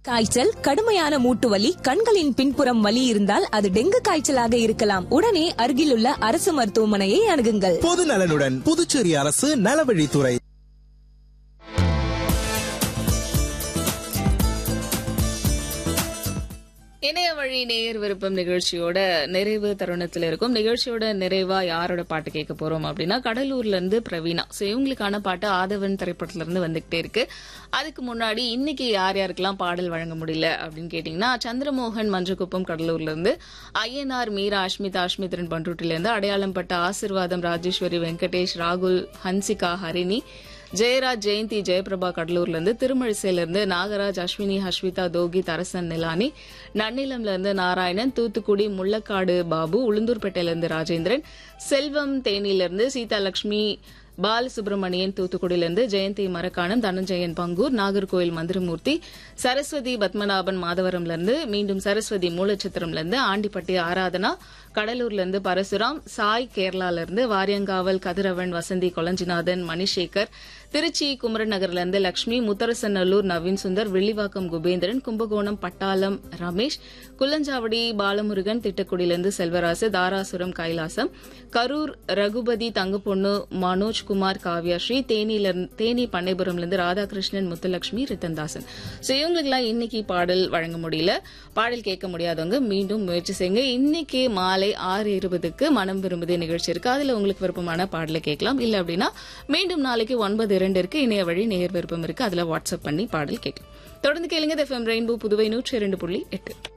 காய்ச்சல் கடுமையான மூட்டு வலி கண்களின் பின்புறம் வலி இருந்தால் அது டெங்கு காய்ச்சலாக இருக்கலாம் உடனே அருகிலுள்ள அரசு மருத்துவமனையை அணுகுங்கள் பொது நலனுடன் புதுச்சேரி அரசு நலவழித்துறை இணைய வழி நேயர் விருப்பம் நிகழ்ச்சியோட நிறைவு தருணத்தில் இருக்கும் நிகழ்ச்சியோட நிறைவா யாரோட பாட்டு கேட்க போறோம் அப்படின்னா கடலூர்ல இருந்து பிரவீனா சோ இவங்களுக்கான பாட்டு ஆதவன் திரைப்படத்துல இருந்து வந்துகிட்டே இருக்கு அதுக்கு முன்னாடி இன்னைக்கு யார் யாருக்கெல்லாம் பாடல் வழங்க முடியல அப்படின்னு கேட்டீங்கன்னா சந்திரமோகன் மஞ்சக்குப்பம் கடலூர்ல இருந்து ஐஎன்ஆர் மீரா அஷ்மிதா அஷ்மித்ரன் பண்ருட்டில இருந்து அடையாளம் பட்ட ஆசிர்வாதம் ராஜேஸ்வரி வெங்கடேஷ் ராகுல் ஹன்சிகா ஹரிணி ஜெயராஜ் ஜெயந்தி ஜெயபிரபா கடலூர்ல இருந்து திருமழிசையில இருந்து நாகராஜ் அஸ்வினி ஹஸ்விதா தோகி தரசன் நிலானி நன்னிலம்ல இருந்து நாராயணன் தூத்துக்குடி முள்ளக்காடு பாபு உளுந்தூர்பேட்டையில இருந்து ராஜேந்திரன் செல்வம் தேனியில இருந்து சீதாலட்சுமி பாலசுப்ரமணியன் தூத்துக்குடியிலிருந்து ஜெயந்தி மரக்காணம் தனஞ்சயன் பங்கூர் நாகர்கோயில் மந்திரமூர்த்தி சரஸ்வதி பத்மநாபன் மாதவரம்ல இருந்து மீண்டும் சரஸ்வதி மூலச்சித்திரம்ல இருந்து ஆண்டிப்பட்டி ஆராதனா கடலூர்ல இருந்து பரசுராம் சாய் கேரளால இருந்து வாரியங்காவல் கதிரவன் வசந்தி கொலஞ்சிநாதன் மணிசேகர் திருச்சி குமரன் நகர்ல இருந்து லட்சுமி முத்தரசநல்லூர் நவீன் சுந்தர் வெள்ளிவாக்கம் குபேந்திரன் கும்பகோணம் பட்டாளம் ரமேஷ் குள்ளஞ்சாவடி பாலமுருகன் திட்டக்குடியிலிருந்து செல்வராசு தாராசுரம் கைலாசம் கரூர் ரகுபதி தங்கப்பொண்ணு மனோஜ் குமார் காவ்யாஸ்ரீ தேனியில இருந்து- தேனி பண்ணைபுரம்ல இருந்து ராதாகிருஷ்ணன் முத்துலட்சுமி ரித்தன்தாசன் சோ இவங்களுக்குலாம் இன்னைக்கு பாடல் வழங்க முடியல பாடல் கேட்க முடியாதவங்க மீண்டும் முயற்சி செய்யுங்க இன்னைக்கு மாலை ஆறு இருபதுக்கு மனம் விரும்புதே நிகழ்ச்சி இருக்கு அதுல உங்களுக்கு விருப்பமான பாடலை கேட்கலாம் இல்ல அப்படின்னா மீண்டும் நாளைக்கு ஒன்பது இரண்டு இருக்கு இணைய வழி நேர் விருப்பம் இருக்கு அதுல வாட்ஸ்அப் பண்ணி பாடல் கேட்கலாம் தொடர்ந்து கேளுங்க எஃப்எம் ரெயின்போ புதுவை நூற்றி இரண்டு புள்ளி எட்டு